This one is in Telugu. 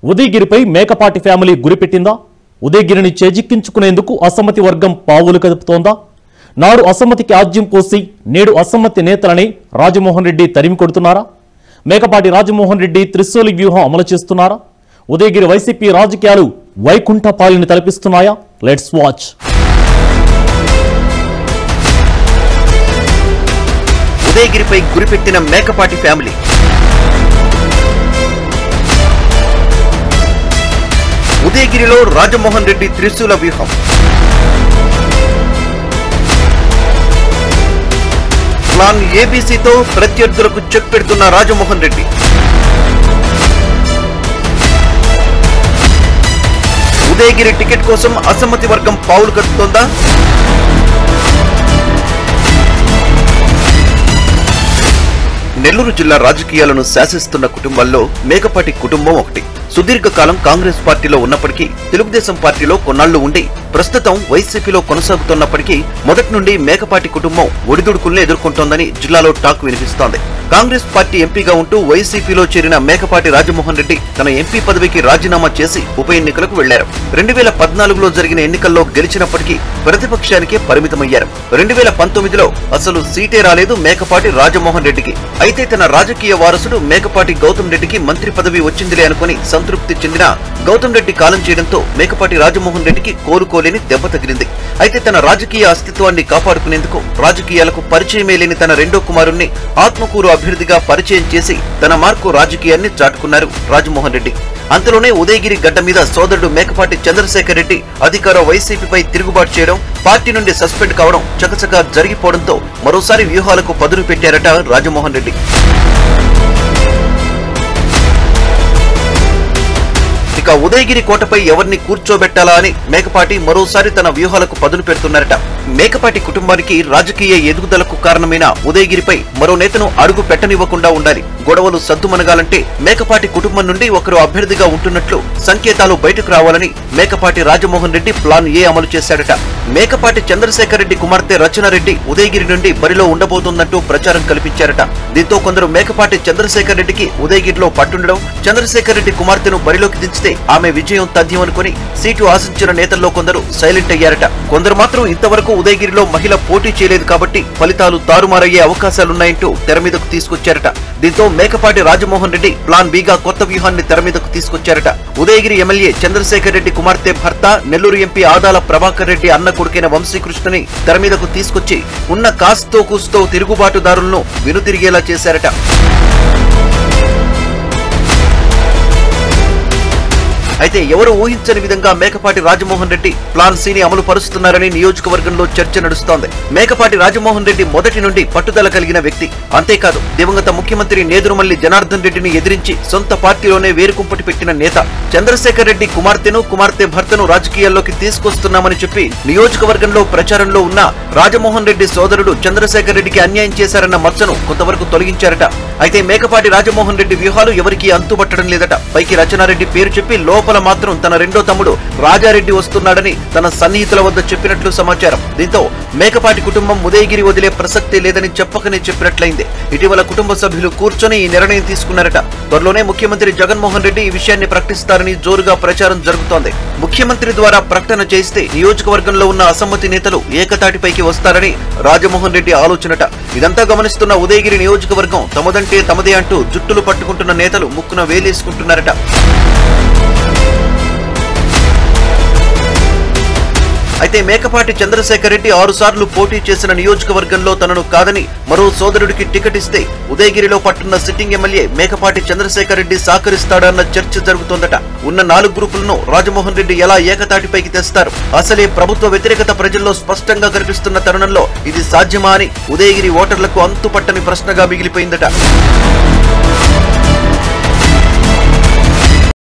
ఉదయగిరిపై మేకపాటి ఫ్యామిలీ గురిపెట్టిందా ఉదయగిరిని చేజిక్కించుకునేందుకు అసమ్మతి వర్గం పావులు కదుపుతోందా నాడు అసమ్మతికి ఆజ్యం పోసి నేడు అసమ్మతి నేతలని రాజమోహన్ రెడ్డి తరిమి కొడుతున్నారా మేకపాటి రాజమోహన్ రెడ్డి త్రిశూలి వ్యూహం అమలు చేస్తున్నారా ఉదయగిరి వైసీపీ రాజకీయాలు వైకుంఠ పాలిని తలపిస్తున్నాయా లెట్స్ వాచ్ ఉదయగిరిపై గురిపెట్టిన మేకపాటి ఫ్యామిలీ ఉదయగిరిలో రాజమోహన్ రెడ్డి త్రిశూల వ్యూహం ప్లాన్ ఏబీసీతో ప్రత్యర్థులకు చెక్ పెడుతున్న రాజమోహన్ రెడ్డి ఉదయగిరి టికెట్ కోసం అసమ్మతి వర్గం పావులు కడుతోందా నెల్లూరు జిల్లా రాజకీయాలను శాసిస్తున్న కుటుంబాల్లో మేకపాటి కుటుంబం ఒకటి సుదీర్ఘకాలం కాంగ్రెస్ పార్టీలో ఉన్నప్పటికీ తెలుగుదేశం పార్టీలో కొన్నాళ్లు ఉండి ప్రస్తుతం వైసీపీలో కొనసాగుతున్నప్పటికీ మొదటి నుండి మేకపాటి కుటుంబం ఒడిదుడుకుల్ని ఎదుర్కొంటోందని జిల్లాలో టాక్ వినిపిస్తోంది కాంగ్రెస్ పార్టీ ఎంపీగా ఉంటూ వైసీపీలో చేరిన మేకపాటి రాజమోహన్ రెడ్డి తన ఎంపీ పదవికి రాజీనామా చేసి ఉప ఎన్నికలకు వెళ్లారు రెండు వేల పద్నాలుగులో జరిగిన ఎన్నికల్లో గెలిచినప్పటికీ ప్రతిపక్షానికే పరిమితమయ్యారు రెండు వేల పంతొమ్మిదిలో అసలు సీటే రాలేదు మేకపాటి రాజమోహన్ రెడ్డికి అయితే తన రాజకీయ వారసుడు మేకపాటి గౌతమ్ రెడ్డికి మంత్రి పదవి వచ్చిందిలే అనుకుని సంతృప్తి చెందిన గౌతమ్ రెడ్డి కాలం చేయడంతో మేకపాటి రాజమోహన్ రెడ్డికి కోలుకోలేని దెబ్బ తగిలింది అయితే తన రాజకీయ అస్తిత్వాన్ని కాపాడుకునేందుకు రాజకీయాలకు పరిచయమే లేని తన రెండో కుమారుణ్ణి ఆత్మకూరు అభ్యర్థిగా పరిచయం చేసి తన మార్కు రాజకీయాన్ని చాటుకున్నారు రాజమోహన్ రెడ్డి అంతలోనే ఉదయగిరి గడ్డ మీద సోదరుడు మేకపాటి చంద్రశేఖర్ రెడ్డి అధికార వైసీపీపై తిరుగుబాటు చేయడం పార్టీ నుండి సస్పెండ్ కావడం చకచకా జరిగిపోవడంతో మరోసారి వ్యూహాలకు పదును పెట్టారట రాజమోహన్ రెడ్డి ఇక ఉదయగిరి కోటపై ఎవరిని కూర్చోబెట్టాలా అని మేకపాటి మరోసారి తన వ్యూహాలకు పదును పెడుతున్నారట మేకపాటి కుటుంబానికి రాజకీయ ఎదుగుదలకు కారణమైన ఉదయగిరిపై మరో నేతను అడుగు పెట్టనివ్వకుండా ఉండాలి గొడవలు సద్దుమనగాలంటే మేకపాటి కుటుంబం నుండి ఒకరు అభ్యర్థిగా ఉంటున్నట్లు సంకేతాలు బయటకు రావాలని మేకపాటి రాజమోహన్ రెడ్డి ప్లాన్ ఏ అమలు చేశాడట మేకపాటి చంద్రశేఖర్ రెడ్డి కుమార్తె రచనారెడ్డి ఉదయగిరి నుండి బరిలో ఉండబోతోందంటూ ప్రచారం కల్పించారట దీంతో కొందరు మేకపాటి చంద్రశేఖర్ రెడ్డికి ఉదయగిరిలో పట్టుండడం చంద్రశేఖర్ రెడ్డి కుమార్తెను బరిలోకి దించితే ఆమె విజయం తథ్యం అనుకుని సీటు ఆశించిన నేతల్లో కొందరు సైలెంట్ అయ్యారట కొందరు మాత్రం ఇంతవరకు ఉదయగిరిలో మహిళ పోటీ చేయలేదు కాబట్టి ఫలితాలు తారుమారయ్యే అవకాశాలున్నాయంటూ తెర మీదకు తీసుకొచ్చారట దీంతో మేకపాటి రాజమోహన్ రెడ్డి ప్లాన్ బిగా కొత్త వ్యూహాన్ని తెర మీదకు తీసుకొచ్చారట ఉదయగిరి ఎమ్మెల్యే చంద్రశేఖర్ రెడ్డి కుమార్తె భర్త నెల్లూరు ఎంపీ ఆదాల ప్రభాకర్ రెడ్డి అన్న కొడుకైన వంశీకృష్ణని తెర మీదకు తీసుకొచ్చి ఉన్న కాస్తో కూస్తో తిరుగుబాటుదారులను వెనుతిరిగేలా చేశారట అయితే ఎవరు ఊహించని విధంగా మేకపాటి రాజమోహన్ రెడ్డి ప్లాన్ సి ని అమలు పరుస్తున్నారని నియోజకవర్గంలో చర్చ నడుస్తోంది మేకపాటి రాజమోహన్ రెడ్డి మొదటి నుండి పట్టుదల కలిగిన వ్యక్తి అంతేకాదు దివంగత ముఖ్యమంత్రి నేదురుమల్లి జనార్దన్ రెడ్డిని ఎదిరించి సొంత పార్టీలోనే వేరుకుంపటి పెట్టిన నేత చంద్రశేఖర్ రెడ్డి కుమార్తెను కుమార్తె భర్తను రాజకీయాల్లోకి తీసుకొస్తున్నామని చెప్పి నియోజకవర్గంలో ప్రచారంలో ఉన్న రాజమోహన్ రెడ్డి సోదరుడు చంద్రశేఖర్ రెడ్డికి అన్యాయం చేశారన్న మచ్చను కొంతవరకు తొలగించారట అయితే మేకపాటి రాజమోహన్ రెడ్డి వ్యూహాలు ఎవరికీ అంతుబట్టడం లేదట పైకి రచనారెడ్డి పేరు చెప్పి లోపల మాత్రం తన రెండో తమ్ముడు రాజారెడ్డి వస్తున్నాడని తన సన్నిహితుల వద్ద చెప్పినట్లు సమాచారం దీంతో మేకపాటి కుటుంబం ఉదయగిరి వదిలే ప్రసక్తే లేదని చెప్పకనే చెప్పినట్లయింది ఇటీవల కుటుంబ సభ్యులు కూర్చొని ఈ నిర్ణయం తీసుకున్నారట త్వరలోనే ముఖ్యమంత్రి జగన్మోహన్ రెడ్డి ఈ విషయాన్ని ప్రకటిస్తారని జోరుగా ప్రచారం జరుగుతోంది ముఖ్యమంత్రి ద్వారా ప్రకటన చేస్తే నియోజకవర్గంలో ఉన్న అసమ్మతి నేతలు ఏకతాటిపైకి వస్తారని రాజమోహన్ రెడ్డి ఆలోచనట ఇదంతా గమనిస్తున్న ఉదయగిరి నియోజకవర్గం తమదంటే తమదే అంటూ జుట్టులు పట్టుకుంటున్న నేతలు ముక్కున వేలేసుకుంటున్నారట అయితే మేకపాటి చంద్రశేఖర్ రెడ్డి ఆరు సార్లు పోటీ చేసిన నియోజకవర్గంలో తనను కాదని మరో సోదరుడికి టికెట్ ఇస్తే ఉదయగిరిలో పట్టున్న సిట్టింగ్ ఎమ్మెల్యే మేకపాటి చంద్రశేఖర్ రెడ్డి సహకరిస్తాడన్న చర్చ జరుగుతోందట ఉన్న నాలుగు గ్రూపులను రాజమోహన్ రెడ్డి ఎలా ఏకతాటిపైకి తెస్తారు అసలే ప్రభుత్వ వ్యతిరేకత ప్రజల్లో స్పష్టంగా కనిపిస్తున్న తరుణంలో ఇది సాధ్యమా అని ఉదయగిరి ఓటర్లకు అంతుపట్టని ప్రశ్నగా మిగిలిపోయిందట